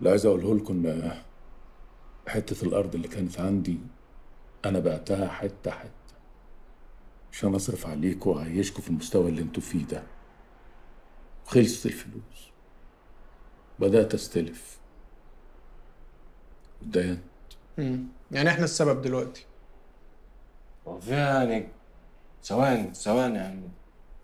اللي عايز اقوله لكم ان حته الارض اللي كانت عندي انا بعتها حته حته عشان اصرف عليكم واعيشكم في المستوى اللي انتوا فيه ده خلصت الفلوس بدات استلف اتدينت مم. يعني احنا السبب دلوقتي هو في يعني ثواني ثواني يا عم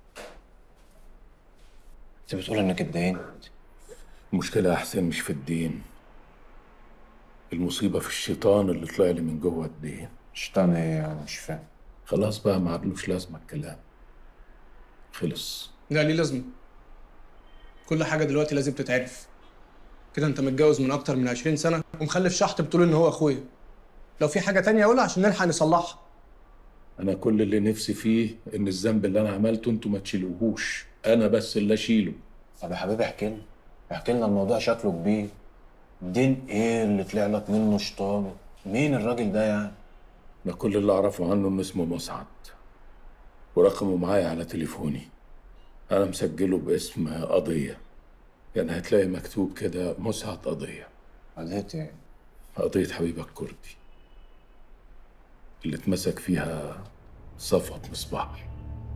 انت بتقول انك اتدينت المشكله يا حسين مش في الدين المصيبه في الشيطان اللي طلع لي من جوه الدين شيطان ايه يعني مش فاهم خلاص بقى ما عادلوش لازمه الكلام خلص لا ليه لازمه كل حاجه دلوقتي لازم تتعرف كده انت متجوز من اكتر من 20 سنه ومخلف شحت بتقول ان هو اخويا لو في حاجه تانية اقولها عشان نلحق نصلحها انا كل اللي نفسي فيه ان الذنب اللي انا عملته انتوا ما تشيلوهوش انا بس اللي اشيله طب يا حبيبي احكي لنا احكي لنا الموضوع شكله كبير دين ايه اللي طلع لك منه شيطان مين الراجل ده يعني انا كل اللي اعرفه عنه انه اسمه مسعد ورقمه معايا على تليفوني انا مسجله باسم قضيه يعني هتلاقي مكتوب كده مسعد قضيه قضيت ايه قضيه حبيبك كردي اللي اتمسك فيها صفوت مصباح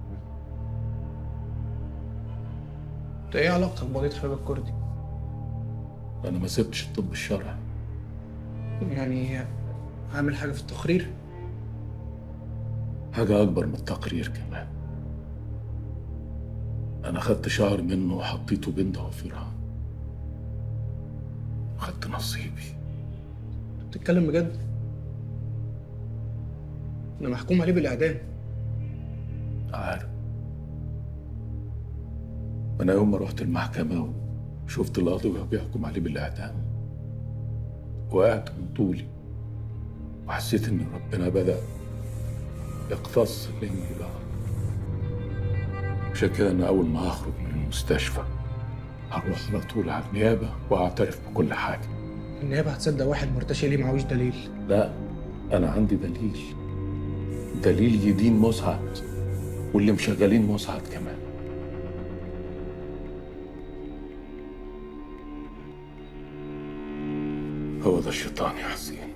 انت ايه علاقتك بقضيه حبيب الكردي انا ما سبتش الطب الشرعي يعني عامل حاجه في التقرير حاجة أكبر من التقرير كمان أنا خدت شعر منه وحطيته بين ضوافرها خدت نصيبي انت بتتكلم بجد انا محكوم عليه بالاعدام عارف أنا يوم ما رحت المحكمة وشفت القاضي وهو بيحكم عليه بالإعدام وقعت من طولي وحسيت إن ربنا بدأ يقتص مني بقى عشان كده أنا أول ما هخرج من المستشفى هروح على طول على النيابة وأعترف بكل حاجة النيابه هتصدق واحد مرتشي ليه معهوش دليل لا أنا عندي دليل دليل يدين مسعد واللي مشغلين مسعد كمان هو ده الشيطان يا حسين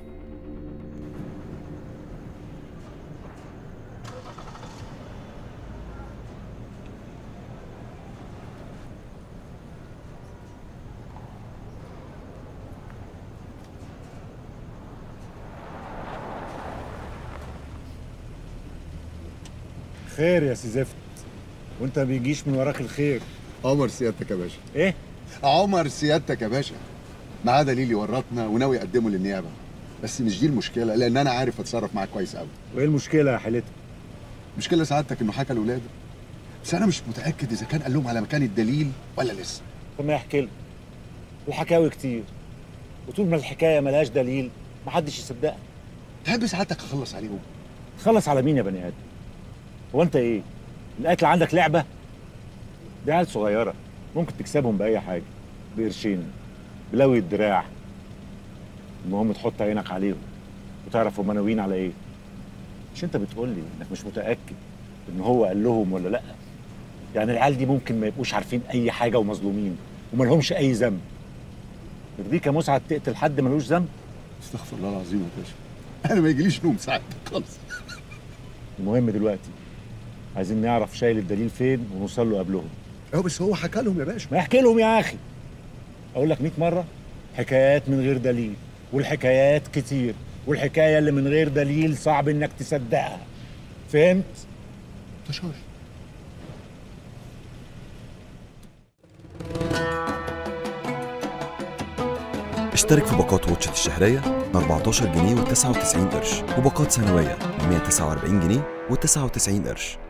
خير يا سي زفت وانت ما بيجيش من وراك الخير عمر سيادتك يا باشا ايه عمر سيادتك يا باشا معاه دليل يورطنا وناوي يقدمه للنيابه بس مش دي المشكله لان انا عارف اتصرف معاه كويس قوي وايه المشكله يا حالتها المشكله سعادتك انه حكى لاولاده بس انا مش متاكد اذا كان قال لهم على مكان الدليل ولا لسه طب ما يحكي لنا الحكاوي كتير وطول ما الحكايه ملهاش دليل محدش يصدقها تحب سعادتك اخلص عليهم تخلص على مين يا بني ادم هو انت ايه القتل عندك لعبه دي عيال صغيره ممكن تكسبهم باي حاجه بقرشين بلوي الدراع المهم تحط عينك عليهم وتعرف هم ناويين على ايه مش انت بتقول لي انك مش متاكد ان هو قال لهم ولا لا يعني العيال دي ممكن ما يبقوش عارفين اي حاجه ومظلومين وما لهمش اي ذنب يرضيك يا مسعد تقتل حد ملوش ذنب استغفر الله العظيم يا باشا انا ما يجيليش نوم سعادتك خالص المهم دلوقتي عايزين نعرف شايل الدليل فين ونوصل له قبلهم اه بس هو حكى لهم يا باشا ما يحكي لهم يا اخي اقول لك 100 مره حكايات من غير دليل والحكايات كتير والحكايه اللي من غير دليل صعب انك تصدقها فهمت تشاش اشترك في باقات واتشت الشهرية ب 14 جنيه و99 قرش وباقات سنوية ب 149 جنيه و99 قرش